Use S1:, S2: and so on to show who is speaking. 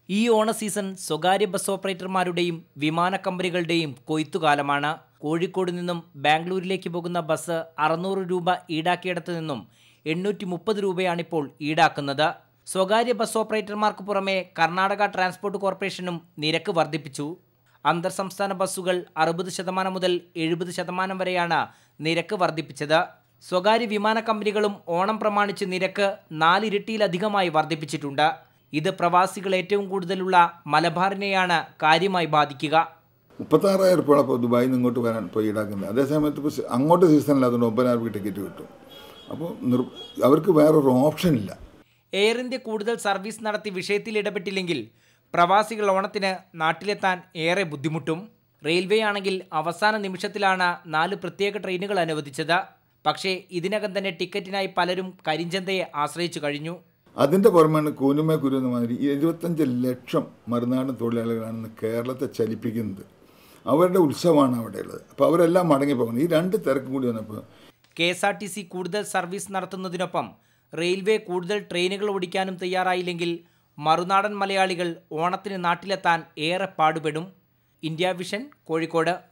S1: ഈ ഓണ സീസൺ സ്വകാര്യ ബസ് ഓപ്പറേറ്റർമാരുടെയും വിമാന കമ്പനികളുടെയും കൊയ്ത്തുകാലമാണ് കോഴിക്കോട് നിന്നും ബാംഗ്ലൂരിലേക്ക് പോകുന്ന ബസ് അറുന്നൂറ് രൂപ ഈടാക്കിയിടത്തു നിന്നും എണ്ണൂറ്റി മുപ്പത് രൂപയാണിപ്പോൾ ഈടാക്കുന്നത് സ്വകാര്യ ബസ് ഓപ്പറേറ്റർമാർക്ക് പുറമെ കർണാടക ട്രാൻസ്പോർട്ട് കോർപ്പറേഷനും നിരക്ക് വർദ്ധിപ്പിച്ചു അന്തർ സംസ്ഥാന ബസ്സുകൾ അറുപത് ശതമാനം മുതൽ എഴുപത് ശതമാനം വരെയാണ് നിരക്ക് വർദ്ധിപ്പിച്ചത് സ്വകാര്യ വിമാന കമ്പനികളും ഓണം പ്രമാണിച്ച് നിരക്ക് നാലിരട്ടിയിലധികമായി വർദ്ധിപ്പിച്ചിട്ടുണ്ട് ഇത് പ്രവാസികൾ ഏറ്റവും കൂടുതലുള്ള മലബാറിനെയാണ് കാര്യമായി ബാധിക്കുക
S2: മുപ്പത്താറായിരം ഉറുപ്പിയാണ് ഇപ്പോൾ ദുബായിൽ നിന്ന് ഇങ്ങോട്ട് വരാൻ ഇപ്പോൾ ഈടാക്കുന്നത് അതേ സമയത്ത് ഇപ്പോൾ അങ്ങോട്ട് സീസണില്ലാത്തതുകൊണ്ട് ഒമ്പതിനായിരം രൂപ ടിക്കറ്റ് കിട്ടും അപ്പോൾ നിർ അവർക്ക് വേറൊരു ഓപ്ഷൻ ഇല്ല
S1: എയർ ഇന്ത്യ കൂടുതൽ സർവീസ് നടത്തി വിഷയത്തിൽ ഇടപെട്ടില്ലെങ്കിൽ പ്രവാസികൾ ഓണത്തിന് നാട്ടിലെത്താൻ ഏറെ ബുദ്ധിമുട്ടും റെയിൽവേ ആണെങ്കിൽ അവസാന നിമിഷത്തിലാണ് നാല് പ്രത്യേക ട്രെയിനുകൾ അനുവദിച്ചത് പക്ഷേ ഇതിനകം തന്നെ ടിക്കറ്റിനായി പലരും കരിഞ്ചന്തയെ ആശ്രയിച്ചു കഴിഞ്ഞു
S2: അതിൻ്റെ പുറമെയാണ് കൂനുമേ കുരുന്ന മാതിരി എഴുപത്തഞ്ച് ലക്ഷം മറുനാടൻ തൊഴിലാളികളാണ് കേരളത്തെ ചലിപ്പിക്കുന്നത് അവരുടെ ഉത്സവമാണ് അവിടെയുള്ളത് അപ്പോൾ അവരെല്ലാം മടങ്ങി പോകുന്നത് ഈ രണ്ട് തിരക്കും കൂടി വന്നപ്പോൾ
S1: K S R T C കൂടുതൽ സർവീസ് നടത്തുന്നതിനൊപ്പം റെയിൽവേ കൂടുതൽ ട്രെയിനുകൾ ഓടിക്കാനും തയ്യാറായില്ലെങ്കിൽ മറുനാടൻ മലയാളികൾ ഓണത്തിന് നാട്ടിലെത്താൻ ഏറെ പാടുപെടും ഇന്ത്യ വിഷൻ കോഴിക്കോട്